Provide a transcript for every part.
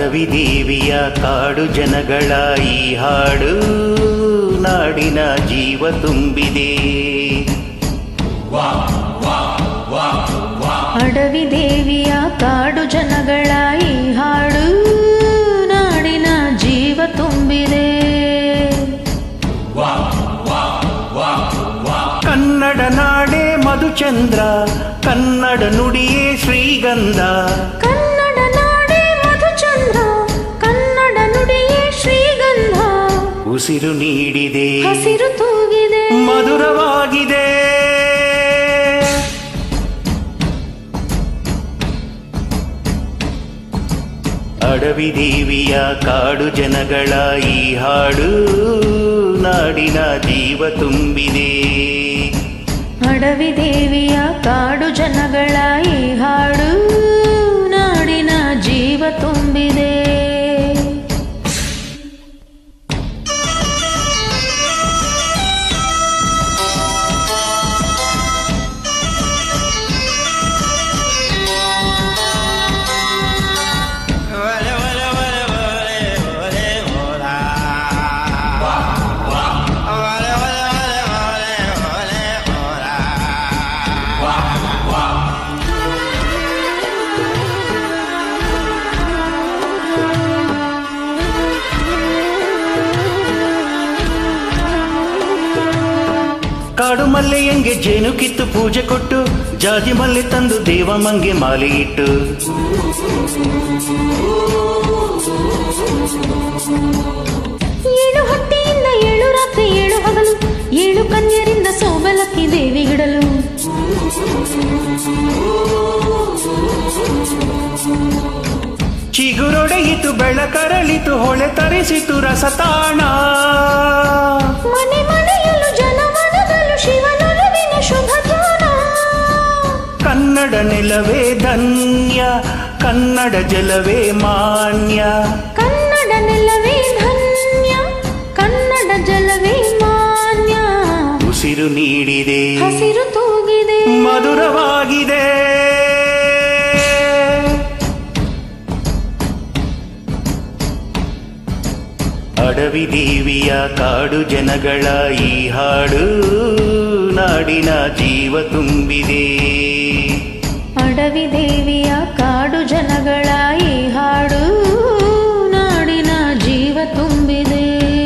ಅಡವಿ ದೇವಿಯ ಕಾಡು ಜನಗಳ ಈ ಹಾಡು ನಾಡಿನ ಜೀವ ತುಂಬಿದೆ ಅಡವಿ ದೇವಿಯ ಕಾಡು ಜನಗಳ ಈ ಹಾಡು ನಾಡಿನ ಜೀವ ತುಂಬಿದೆ ಕನ್ನಡ ನಾಡೇ ಮಧುಚಂದ್ರ ಕನ್ನಡ ನುಡಿಯೇ ಶ್ರೀಗಂಧ ಕನ್ನಡ ನಾಡೇ ಮಧುಚಂದ್ರ ಕನ್ನಡ ನುಡಿಯೇ ಶ್ರೀಗಂಧ ಉಸಿರು ನೀಡಿದೆ ಹಸಿರು ತೂಗಿದೆ ಮಧುರವಾಗಿದೆ ಅಡವಿ ದೇವಿಯ ಕಾಡು ಜನಗಳ ಈ ಹಾಡು ನಾಡಿನ ಜೀವ ತುಂಬಿದೆ ಅಡವಿ ದೇವಿಯ ಕಾಡು ಜನಗಳ ಈ ಹಾಡು ನಾಡಿನ ಜೀವ ತುಂಬಿದೆ ಕಾಡು ಮಲ್ಲೆಯಂಗೆ ಜೇನು ಕಿತ್ತು ಪೂಜೆ ಕೊಟ್ಟು ಜಾಜಿ ಮಲ್ಲೆ ತಂದು ದೇವಮ್ಮಂಗೆ ಮಾಲೆ ಇಟ್ಟು ಏಳು ಹೊಟ್ಟೆಯಿಂದ ಏಳು ರಾತ್ರಿ ಏಳು ಹಗಲು ಏಳು ಕನ್ಯರಿಂದ ಸೋಬಲಕ್ಕಿ ದೇವಿಗಿಡಲು ಚಿಗುರೊಡೆಯಿತು ಬೆಳಕರಳಿತು ಹೊಳೆ ತರಿಸಿತು ರಸತಾಣ ಮನೆ ಮನೆಯಲ್ಲೂ ಜನಮನದಲ್ಲೂ ಶಿವನೊಲವಿನ ಶುಭಧಾನ ಕನ್ನಡ ನೆಲವೇ ಧನ್ಯ ಕನ್ನಡ ಜಲವೇ ಮಾನ್ಯ ಕನ್ನಡ ನೆಲವೇ ಧನ್ಯ ಕನ್ನಡ ಜಲವೇ ಮಾನ್ಯ ಉಸಿರು ನೀಡಿದೆ ಹಸಿರು ತೂಗಿದೆ ಮಧುರವಾಗಿದೆ ಅಡವಿ ದೇವಿಯ ಕಾಡು ಜನಗಳ ಈ ಹಾಡು ನಾಡಿನ ಜೀವ ತುಂಬಿದೆ ಅಡವಿ ದೇವಿಯ ಕಾಡು ಜನಗಳ ಈ ಹಾಡು ನಾಡಿನ ಜೀವ ತುಂಬಿದೆ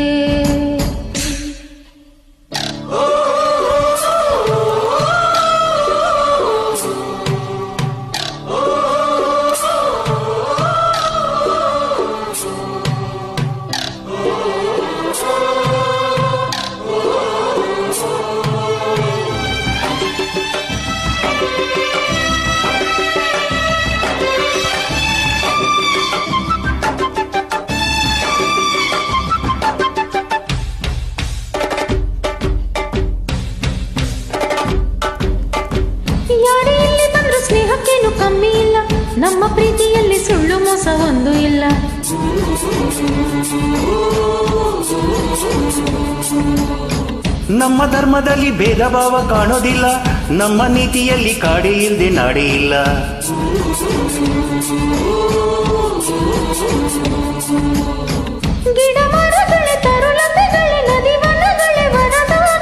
ಯಾರೇ ಇಲ್ಲಿ ಬಂದ್ರು ಸ್ನೇಹಕ್ಕೇನು ಕಮ್ಮಿ ಇಲ್ಲ ನಮ್ಮ ಪ್ರೀತಿಯಲ್ಲಿ ಸುಳ್ಳು ಮೋಸ ಒಂದು ಇಲ್ಲ ನಮ್ಮ ಧರ್ಮದಲ್ಲಿ ಭೇದ ಭಾವ ಕಾಣೋದಿಲ್ಲ ನಮ್ಮ ನೀತಿಯಲ್ಲಿ ಕಾಡೇ ಇಲ್ದೆ ನಾಡೇ ಇಲ್ಲ ಗಿಡ ಮರಗಳೇ ತರುಲತೆಗಳೇ ನದಿ ವನಗಳೇ ವರದಾನ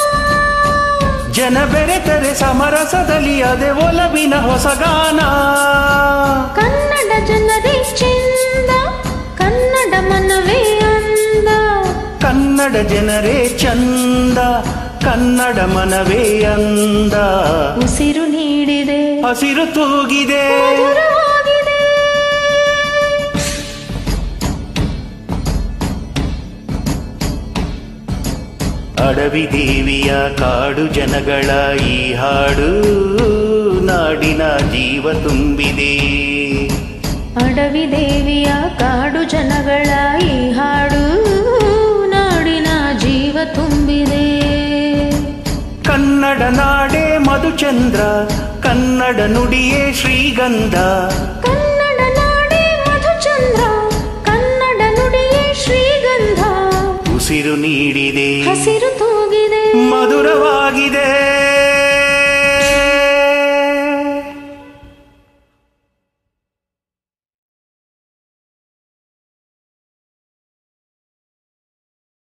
ಜನ ಬೆರೆತರೆ ಸಮರಸದಲ್ಲಿ ಅದೇ ಒಲವಿನ ಹೊಸಗಾನ ಕನ್ನಡ ಜನರೇ ಚೆಂದ ಕನ್ನಡ ಮನವೇ ಅಂದ ಕನ್ನಡ ಜನರೇ ಚಂದ ಕನ್ನಡ ಮನವೇ ಅಂದ ಉಸಿರು ನೀಡಿದೆ ಹಸಿರು ತೂಗಿದೆ ಮಧುರವಾಗಿದೆ ಅಡವಿ ದೇವಿಯ ಕಾಡು ಜನಗಳ ಈ ಹಾಡು ನಾಡಿನ ಜೀವ ತುಂಬಿದೆ ಅಡವಿ ದೇವಿಯ ಕಾಡು ಜನಗಳ ಈ ಹಾಡು ನಾಡಿನ ಜೀವ ತುಂಬಿದೆ ಕನ್ನಡ ನಾಡೇ ಮಧುಚಂದ್ರ ಕನ್ನಡ ನುಡಿಯೇ ಶ್ರೀಗಂಧ ಕನ್ನಡ ನಾಡೇ ಮಧುಚಂದ್ರ ಕನ್ನಡ ನುಡಿಯೇ ಶ್ರೀಗಂಧ ಉಸಿರು ನೀಡಿದೆ ಹಸಿರು ತೂಗಿದೆ ಮಧುರವಾಗಿ